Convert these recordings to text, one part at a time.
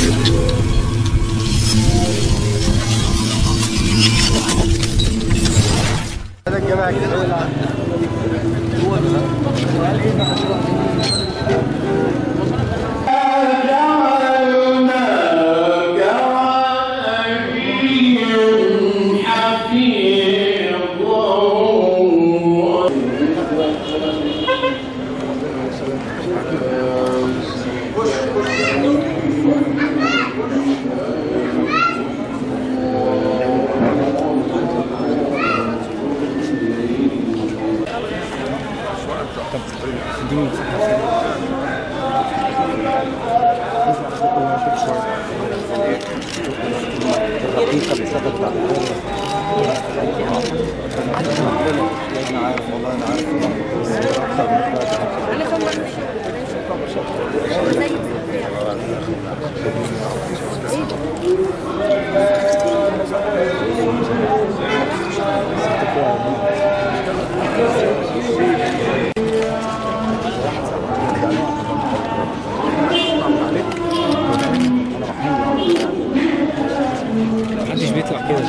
محدش بيطلع كده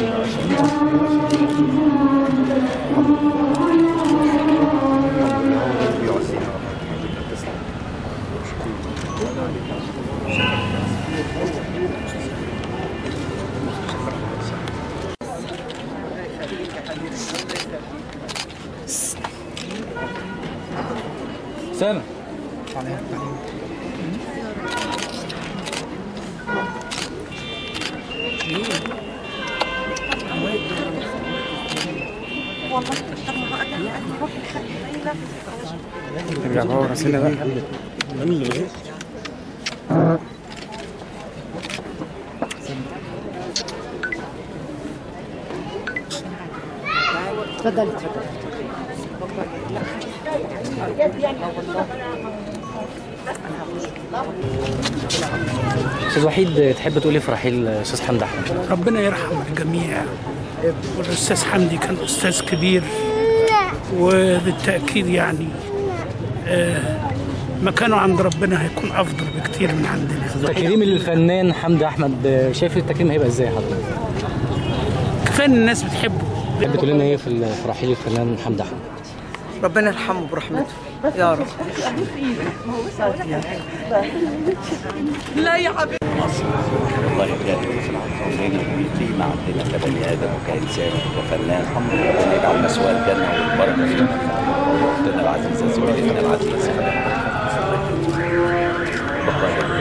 سامع نرجع بقى وراسلنا بقى اتفضلي اتفضلي استاذ وحيد تحب تقولي في رحيل استاذ حمد احمد ربنا يرحم الجميع والاستاذ حمدي كان استاذ كبير وبالتاكيد يعني آه، مكانه عند ربنا هيكون افضل بكتير من عندنا تكريم الفنان حمد احمد شايف التكريم هيبقى ازاي حضرتك؟ كفايه ان الناس بتحبه تحب تقول لنا ايه في ال- في رحيل الفنان حمد احمد؟ ربنا يرحمه برحمته يا رب لا يا حبيبي الله يبارك في العمرين ويقيم عندنا كبني ادم وكانسان وفنان ربنا يجعل مسوى الجنه والبركه فينا اختنا العزيزه زوجتنا العزيزه بقايا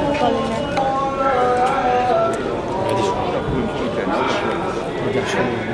ادي شويه